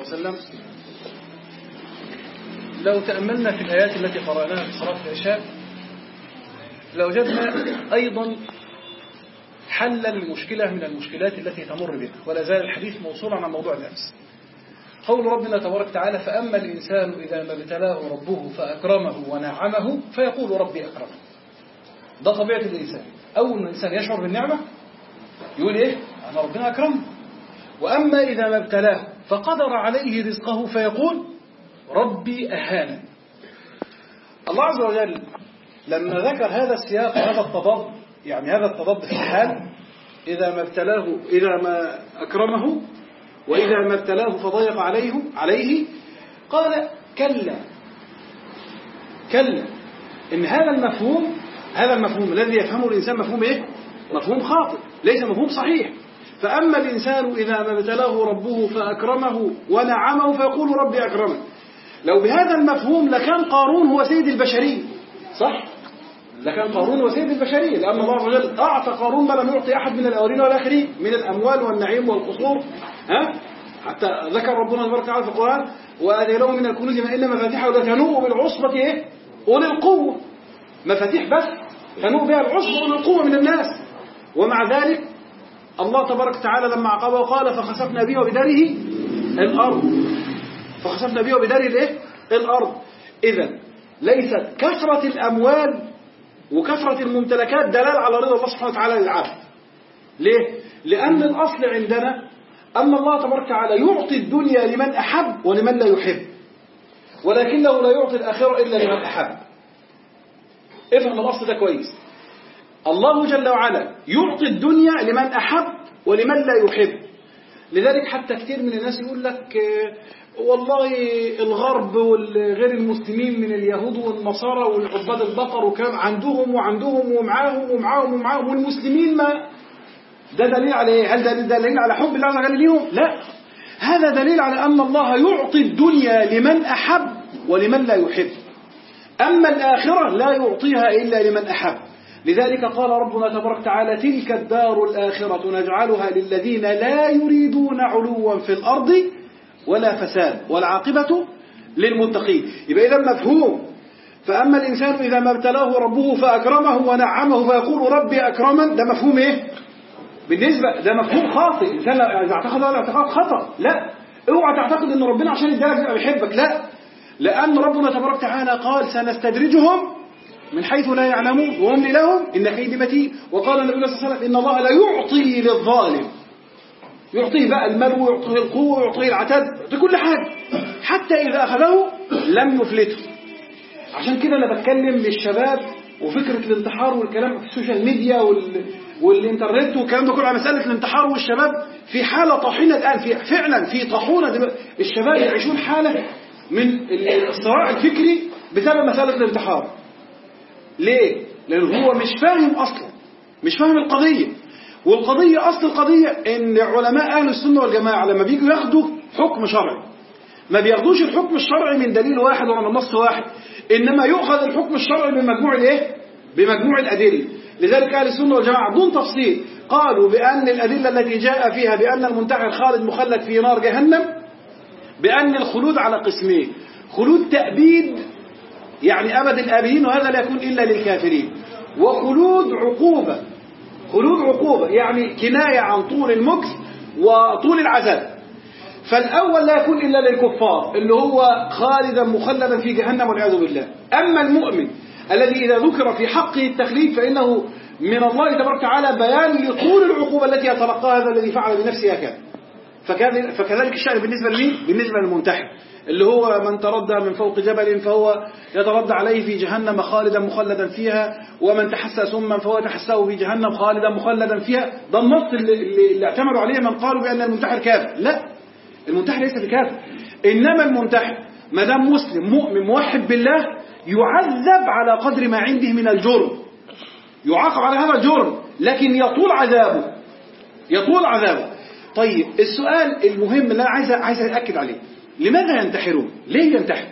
وسلم لو تأملنا في الآيات التي قرأناها في صلاة العشاء لوجدنا أيضا حلا لمشكلة من المشكلات التي تمر بنا ولا زال الحديث موصولا عن موضوع الأمس قول ربنا تبارك وتعالى فأما الإنسان إذا ما ابتلاه ربه فأكرمه ونعمه فيقول ربي أكرمه ده طبيعة الإنسان أول ما الإنسان يشعر بالنعمة يقول إيه أنا ربنا أكرمه وأما إذا ما ابتلاه فقدر عليه رزقه فيقول ربي أهانا الله عز وجل لما ذكر هذا السياق هذا التضاد يعني هذا التضاد في الحال إذا ما ابتلاه إذا ما أكرمه وإذا ما ابتلاه فضيق عليه عليه قال كلا كلا إن هذا المفهوم هذا المفهوم الذي يفهمه الإنسان مفهوم إيه؟ مفهوم خاطئ ليس مفهوم صحيح فأما الإنسان إذا ما ابتلاه ربه فأكرمه ونعمه فيقول ربي أكرمه لو بهذا المفهوم لكان قارون هو سيد البشرية صح؟ لكان قارون هو سيد البشرية لأن الله عز وجل أعطى قارون ما لم يعطي أحد من الأولين والآخرين من الأموال والنعيم والقصور ها؟ حتى ذكر ربنا تبارك وتعالى في القرآن وآتيناه من الكنوز ما إن مفاتيحه لتنوء بالعصبة إيه؟ أولي القوة مفاتيح بس تنوء بها العصبة أولي القوة من الناس ومع ذلك الله تبارك وتعالى لما عقبه قال فخسفنا به وبداره الأرض فخسفنا به وبداره الايه؟ الأرض إذا ليست كثرة الأموال وكثرة الممتلكات دلال على رضا الله سبحانه وتعالى للعبد ليه؟ لأن الأصل عندنا أن الله تبارك وتعالى يعطي الدنيا لمن أحب ولمن لا يحب ولكنه لا يعطي الآخرة إلا لمن أحب افهم الأصل ده كويس الله جل وعلا يعطي الدنيا لمن أحب ولمن لا يحب لذلك حتى كثير من الناس يقول لك والله الغرب والغير المسلمين من اليهود والنصارى والعباد البقر وكلام عندهم وعندهم ومعاهم ومعاهم ومعاهم والمسلمين ما ده دليل على ايه؟ هل ده دليل على حب الله عز وجل ليهم؟ لا هذا دليل على أن الله يعطي الدنيا لمن أحب ولمن لا يحب أما الآخرة لا يعطيها إلا لمن أحب لذلك قال ربنا تبارك وتعالى تلك الدار الآخرة نجعلها للذين لا يريدون علوا في الأرض ولا فساد والعاقبة للمتقين يبقى إذا مفهوم فأما الإنسان إذا ما ابتلاه ربه فأكرمه ونعمه فيقول ربي أكرما ده مفهوم إيه؟ بالنسبة ده مفهوم خاطئ الإنسان إذا اعتقد هذا اعتقاد خطأ لا اوعى تعتقد ان ربنا عشان يديلك يبقى بيحبك لا لأن ربنا تبارك وتعالى قال سنستدرجهم من حيث لا يعلمون وهم لهم إن كيد متين وقال النبي صلى الله عليه وسلم إن الله لا يعطي للظالم يعطيه بقى المال ويعطيه القوة ويعطيه العتاد يعطيه كل حاجة حتى إذا أخذه لم يفلته عشان كده أنا بتكلم للشباب وفكرة الانتحار والكلام في السوشيال ميديا وال... والإنترنت والكلام ده كله على مسألة الانتحار والشباب في حالة طاحنة الآن في فعلا في طاحونة الشباب يعيشون حالة من الصراع الفكري بسبب مسألة الانتحار ليه؟ لأن هو مش فاهم أصلا مش فاهم القضية والقضية أصل القضية إن علماء أهل السنة والجماعة لما بيجوا ياخدوا حكم شرعي ما بياخدوش الحكم الشرعي من دليل واحد ولا من نص واحد إنما يؤخذ الحكم الشرعي من مجموع الإيه؟ بمجموع الأدلة لذلك أهل السنة والجماعة بدون تفصيل قالوا بأن الأدلة التي جاء فيها بأن المنتحر خالد مخلد في نار جهنم بأن الخلود على قسمين خلود تأبيد يعني أبد الآبدين وهذا لا يكون إلا للكافرين وخلود عقوبة خلود عقوبة يعني كناية عن طول المكث وطول العذاب فالأول لا يكون إلا للكفار اللي هو خالدا مخلدا في جهنم والعياذ بالله أما المؤمن الذي إذا ذكر في حقه التخليد فإنه من الله تبارك وتعالى بيان لطول العقوبة التي يتلقاها هذا الذي فعل بنفسه هكذا فكذلك الشأن بالنسبة لمين؟ بالنسبة للمنتحر اللي هو من تردى من فوق جبل فهو يتردى عليه في جهنم خالدا مخلدا فيها ومن تحسى سما فهو يتحساه في جهنم خالدا مخلدا فيها ده النص اللي, اللي اعتمدوا عليه من قالوا بأن المنتحر كافر لا المنتحر ليس بكافر إنما المنتحر ما دام مسلم مؤمن موحد بالله يعذب على قدر ما عنده من الجرم يعاقب على هذا الجرم لكن يطول عذابه يطول عذابه طيب السؤال المهم اللي أنا عايز عايز أتأكد عليه لماذا ينتحرون؟ ليه ينتحر؟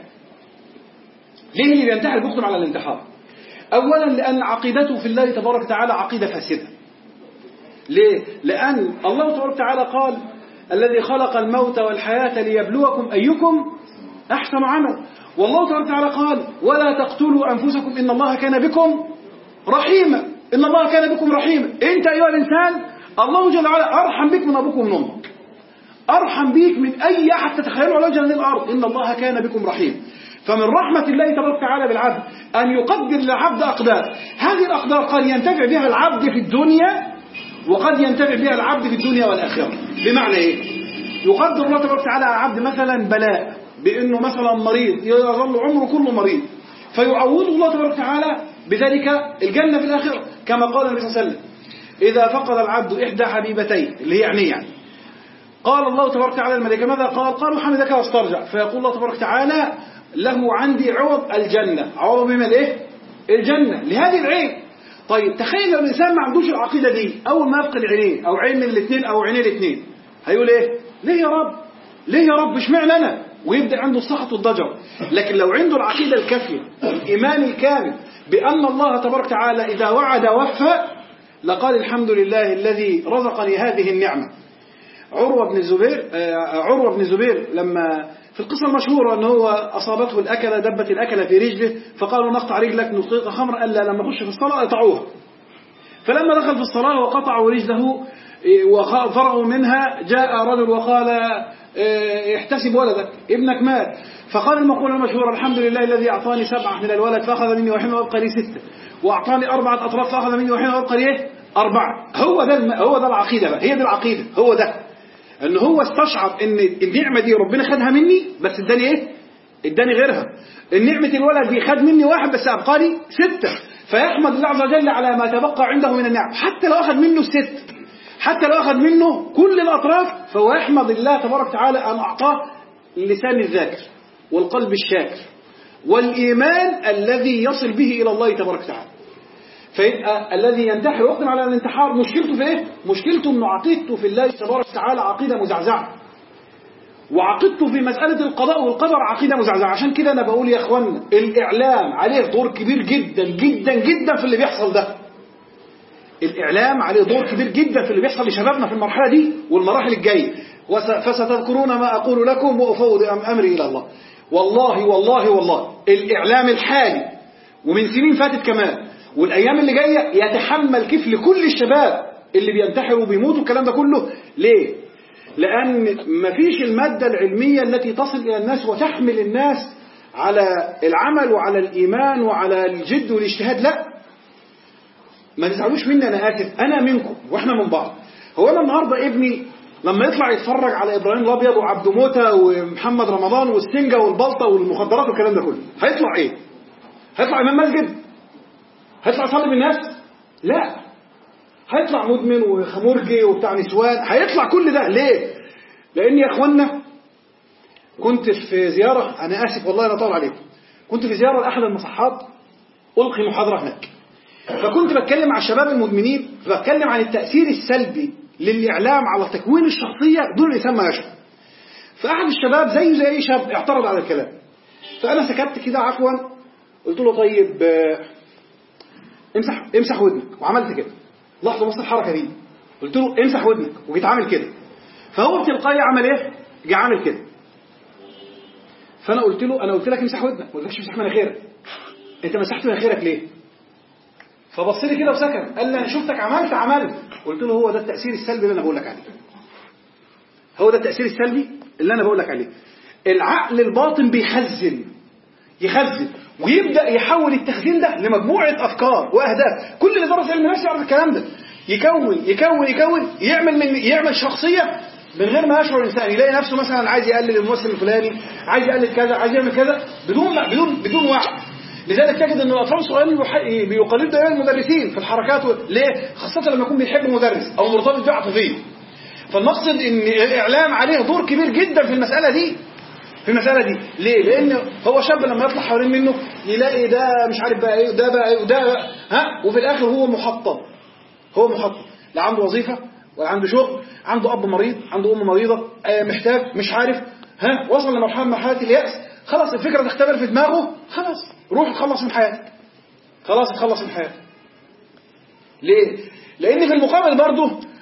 ليه اللي بينتحر بيقدم على الانتحار؟ أولا لأن عقيدته في الله تبارك وتعالى عقيدة فاسدة. ليه؟ لأن الله تبارك وتعالى قال الذي خلق الموت والحياة ليبلوكم أيكم أحسن عمل والله تبارك وتعالى قال ولا تقتلوا أنفسكم إن الله كان بكم رحيما إن الله كان بكم رحيما أنت أيها الإنسان الله جل وعلا أرحم بك من أبوك ومن أمك أرحم بيك من أي أحد تتخيله على وجه الأرض إن الله كان بكم رحيم فمن رحمة الله تبارك وتعالى بالعبد أن يقدر للعبد أقدار هذه الأقدار قد ينتفع بها العبد في الدنيا وقد ينتفع بها العبد في الدنيا والآخرة بمعنى إيه؟ يقدر الله تبارك وتعالى على العبد مثلا بلاء بأنه مثلا مريض يظل عمره كله مريض فيعوض الله تبارك وتعالى بذلك الجنة في الآخرة كما قال النبي صلى الله عليه وسلم إذا فقد العبد إحدى حبيبتين اللي هي عينيه يعني قال الله تبارك وتعالى الملائكة ماذا قال قالوا حمدك واسترجع فيقول الله تبارك وتعالى له عندي عوض الجنة عوض بما الايه الجنة لهذه العين طيب تخيل لو الإنسان ما عندوش العقيدة دي أول ما يفقد عينين أو عين من الاثنين أو عينين الاثنين هيقول إيه ليه يا رب ليه يا رب اشمعنى أنا ويبدأ عنده السخط والضجر لكن لو عنده العقيدة الكافية الإيمان الكامل بأن الله تبارك وتعالى إذا وعد وفى لقال الحمد لله الذي رزقني هذه النعمة عروة بن الزبير عروة بن الزبير لما في القصة المشهورة أن هو أصابته الأكلة دبت الأكلة في رجله فقالوا نقطع رجلك نطلق خمر ألا لما يخش في الصلاة قطعوها فلما دخل في الصلاة وقطعوا رجله وفرعوا منها جاء رجل وقال احتسب ولدك ابنك مات فقال المقولة المشهورة الحمد لله الذي أعطاني سبعة من الولد فأخذ مني وحين وأبقى لي ستة وأعطاني أربعة أطراف فأخذ مني وحين وأبقى لي إيه؟ أربعة هو ده الم... هو ده العقيدة بقى هي دي العقيدة هو ده ان هو استشعر ان النعمة دي ربنا خدها مني بس اداني ايه اداني غيرها النعمة الولد دي خد مني واحد بس ابقى لي ستة فيحمد الله عز وجل على ما تبقى عنده من النعم حتى لو اخذ منه الست حتى لو اخذ منه كل الاطراف فهو يحمد الله تبارك وتعالى ان اعطاه اللسان الذاكر والقلب الشاكر والايمان الذي يصل به الى الله تبارك وتعالى فيبقى الذي ينتحر ويقدم على الانتحار مشكلته في ايه؟ مشكلته انه عقيدته في الله تبارك وتعالى عقيده مزعزعه. وعقيدته في مساله القضاء والقدر عقيده مزعزعه، عشان كده انا بقول يا اخوانا الاعلام عليه دور كبير جدا جدا جدا في اللي بيحصل ده. الاعلام عليه دور كبير جدا في اللي بيحصل لشبابنا في المرحله دي والمراحل الجايه. فستذكرون ما اقول لكم وافوض امري الى الله. والله والله والله الاعلام الحالي ومن سنين فاتت كمان والايام اللي جايه يتحمل كفل كل الشباب اللي بينتحروا وبيموتوا الكلام ده كله ليه لان مفيش الماده العلميه التي تصل الى الناس وتحمل الناس على العمل وعلى الايمان وعلى الجد والاجتهاد لا ما تزعلوش مني انا اسف انا منكم واحنا من بعض هو انا النهارده ابني لما يطلع يتفرج على ابراهيم الابيض وعبد موته ومحمد رمضان والسنجه والبلطه والمخدرات والكلام ده كله هيطلع ايه هيطلع امام مسجد هيطلع يصلي بالناس لا هيطلع مدمن وخمورجي وبتاع نسوان هيطلع كل ده ليه لان يا اخوانا كنت في زيارة انا اسف والله انا طال عليكم كنت في زيارة لاحد المصحات القي محاضرة هناك فكنت بتكلم مع الشباب المدمنين بتكلم عن التأثير السلبي للإعلام على تكوين الشخصية دون الإنسان ما يشعر فأحد الشباب زيه زي أي شاب اعترض على الكلام فأنا سكت كده عفوا قلت له طيب امسح امسح ودنك وعملت كده لحظه بص الحركه دي قلت له امسح ودنك وجيت عامل كده فهو بتلقائي عمل ايه جه عامل كده فانا قلت له انا قلت لك امسح ودنك ما قلتلكش امسح مناخيرك انت مسحت مناخيرك ليه فبص لي كده وسكن قال لي انا شفتك عملت عملت قلت له هو ده التاثير السلبي اللي انا بقول لك عليه هو ده التاثير السلبي اللي انا بقول لك عليه العقل الباطن بيخزن يخزن ويبدا يحول التخزين ده لمجموعه افكار واهداف كل اللي درس علم النفس يعرف الكلام ده يكون يكون يكون يعمل من يعمل شخصيه من غير ما يشعر الانسان يلاقي نفسه مثلا عايز يقلل الممثل الفلاني عايز يقلل كذا عايز يعمل كذا بدون بدون بدون وعي لذلك تجد ان الاطفال الصغيرين بيقلدوا دايما المدرسين في الحركات و... ليه؟ خاصه لما يكون بيحب مدرس او مرتبط بيه عاطفيا فالمقصد ان الاعلام عليه دور كبير جدا في المساله دي في المسألة دي ليه؟ لأن هو شاب لما يطلع حوالين منه يلاقي ده مش عارف بقى ايه وده بقى ايه وده بقى ها وفي الآخر هو محطم هو محطم لا عنده وظيفة ولا عنده شغل عنده أب مريض عنده أم مريضة آه محتاج مش عارف ها وصل لمرحلة من مرحلة اليأس خلاص الفكرة تختبر في دماغه خلاص روح اتخلص من حياتك خلاص اتخلص من حياتك ليه؟ لأن في المقابل برضه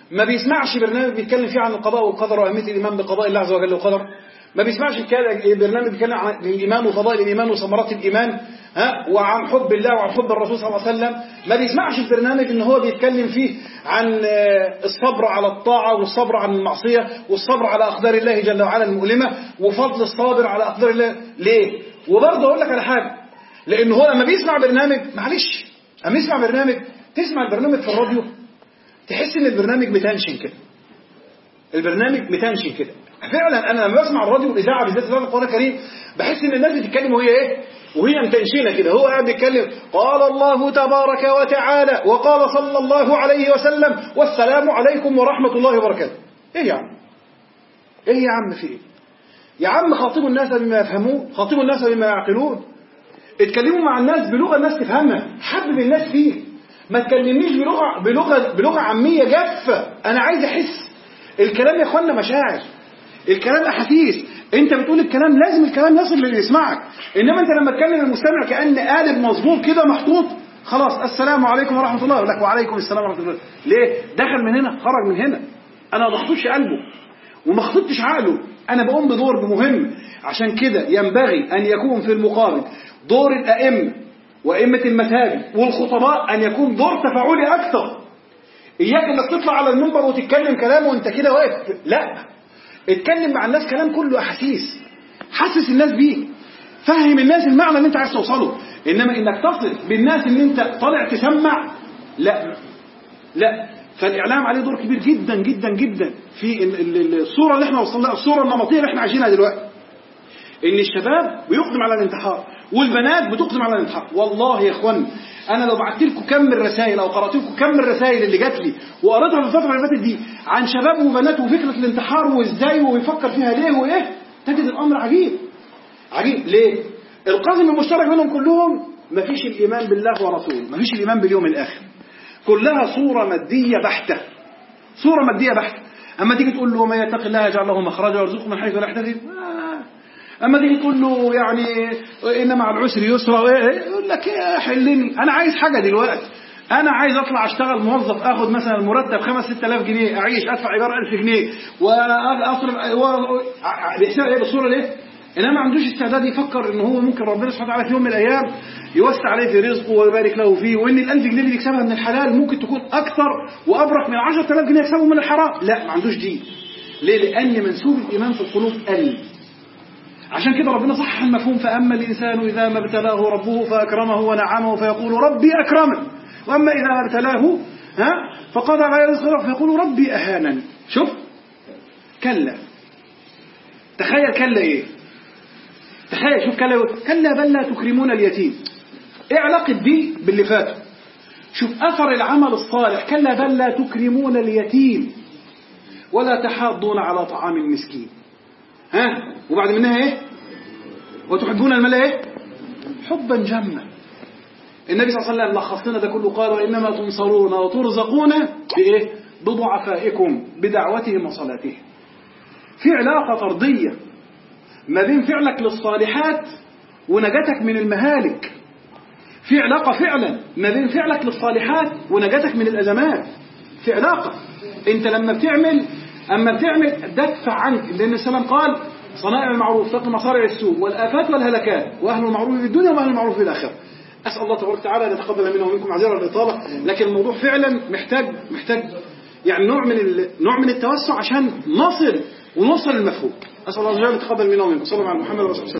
ما بيسمعش برنامج بيتكلم فيه عن القضاء والقدر وأهمية الإيمان بقضاء الله عز وجل وقدر ما بيسمعش الكلام- برنامج بيتكلم عن الإيمان وفضائل الإيمان وثمرات الإيمان ها وعن حب الله وعن حب الرسول صلى الله عليه وسلم ما بيسمعش البرنامج ان هو بيتكلم فيه عن آه، الصبر على الطاعة والصبر عن المعصية والصبر على أقدار الله جل وعلا المؤلمة وفضل الصابر على أقدار الله ليه وبرضه أقول لك على حاجة لأن هو لما بيسمع برنامج معلش لما يسمع برنامج تسمع البرنامج في الراديو تحس ان البرنامج متنشن كده البرنامج متنشن كده فعلا انا لما بسمع الراديو والاذاعه بالذات اذاعه القران الكريم بحس ان الناس بتتكلم وهي ايه وهي متنشنه كده هو قاعد بيتكلم قال الله تبارك وتعالى وقال صلى الله عليه وسلم والسلام عليكم ورحمه الله وبركاته ايه يا عم ايه يا عم في ايه يا عم خاطبوا الناس بما يفهمون خاطبوا الناس بما يعقلون اتكلموا مع الناس بلغه الناس تفهمها حبب الناس فيه ما تكلمنيش بلغه بلغه بلغه عاميه جافه انا عايز احس الكلام يا اخوانا مشاعر الكلام احاسيس انت بتقول الكلام لازم الكلام يصل للي يسمعك انما انت لما تكلم المستمع كان قالب مظبوط كده محطوط خلاص السلام عليكم ورحمه الله يقول لك وعليكم السلام ورحمه الله ليه دخل من هنا خرج من هنا انا ما خطوتش قلبه وما خطوتش عقله انا بقوم بدور مهم عشان كده ينبغي ان يكون في المقابل دور الائمه وائمه المساجد والخطباء ان يكون دور تفاعلي اكثر اياك انك تطلع على المنبر وتتكلم كلام وانت كده واقف لا اتكلم مع الناس كلام كله احاسيس حسس الناس بيه فهم الناس المعنى اللي انت عايز توصله انما انك تصل بالناس ان انت طالع تسمع لا لا فالاعلام عليه دور كبير جدا جدا جدا في ال- ال- ال- الصوره اللي احنا وصلنا الصوره النمطيه اللي احنا عايشينها دلوقتي ان الشباب بيقدم على الانتحار والبنات بتقدم على الانتحار والله يا اخوان انا لو بعت لكم كم الرسائل او قرات لكم كم الرسائل اللي جات لي وقريتها في الفتره اللي فاتت دي عن شباب وبنات وفكره الانتحار وازاي ويفكر فيها ليه وايه تجد الامر عجيب عجيب ليه القاسم المشترك بينهم كلهم مفيش الايمان بالله ورسوله مفيش الايمان باليوم الاخر كلها صوره ماديه بحته صوره ماديه بحته اما تيجي تقول له من يتق الله يجعل له مخرجا ويرزقه من حيث لا يحتسب آه. اما تيجي تقول له يعني ان مع العسر يسرا وإيه، يقول لك يا حلني انا عايز حاجه دلوقتي انا عايز اطلع اشتغل موظف اخد مثلا مرتب 5 6000 جنيه اعيش ادفع ايجار 1000 جنيه واصرف و- بيحسبها ايه بالصوره ليه؟ انما ما عندوش استعداد يفكر ان هو ممكن ربنا سبحانه وتعالى في يوم من الايام يوسع عليه في رزقه ويبارك له فيه وان ال 1000 جنيه اللي بيكسبها من الحلال ممكن تكون اكثر وابرك من 10000 جنيه يكسبهم من الحرام لا ما عندوش دين ليه؟ لان منسوب الايمان في القلوب قل عشان كده ربنا صحح المفهوم فأما الإنسان إذا ما ابتلاه ربه فأكرمه ونعمه فيقول ربي أكرمن وأما إذا ما ابتلاه ها فقضى على رزقه فيقول ربي أهانن شوف كلا تخيل كلا إيه تخيل شوف كلا إيه؟ كلا بل لا تكرمون اليتيم إيه علاقة دي باللي فات شوف أثر العمل الصالح كلا بل لا تكرمون اليتيم ولا تحاضون على طعام المسكين ها وبعد منها ايه وتحبون المال ايه حبا جما النبي صلى الله عليه وسلم لخص لنا ده كله قال وانما تنصرون وترزقون بايه بضعفائكم بدعوتهم وصلاتهم في علاقه طرديه ما بين فعلك للصالحات ونجاتك من المهالك في علاقه فعلا ما بين فعلك للصالحات ونجاتك من الازمات في علاقه انت لما بتعمل اما بتعمل دفع عنك لان السلام قال صنائع المعروف تقي مصارع السوء والافات والهلكات واهل المعروف في الدنيا واهل المعروف في الاخره اسال الله تبارك وتعالى ان يتقبل منا ومنكم معذره الاطاله لكن الموضوع فعلا محتاج محتاج يعني نوع من ال... نوع من التوسع عشان نصل ونوصل للمفهوم اسال الله عز وجل يتقبل منا ومنكم صلى الله على محمد ورسول الله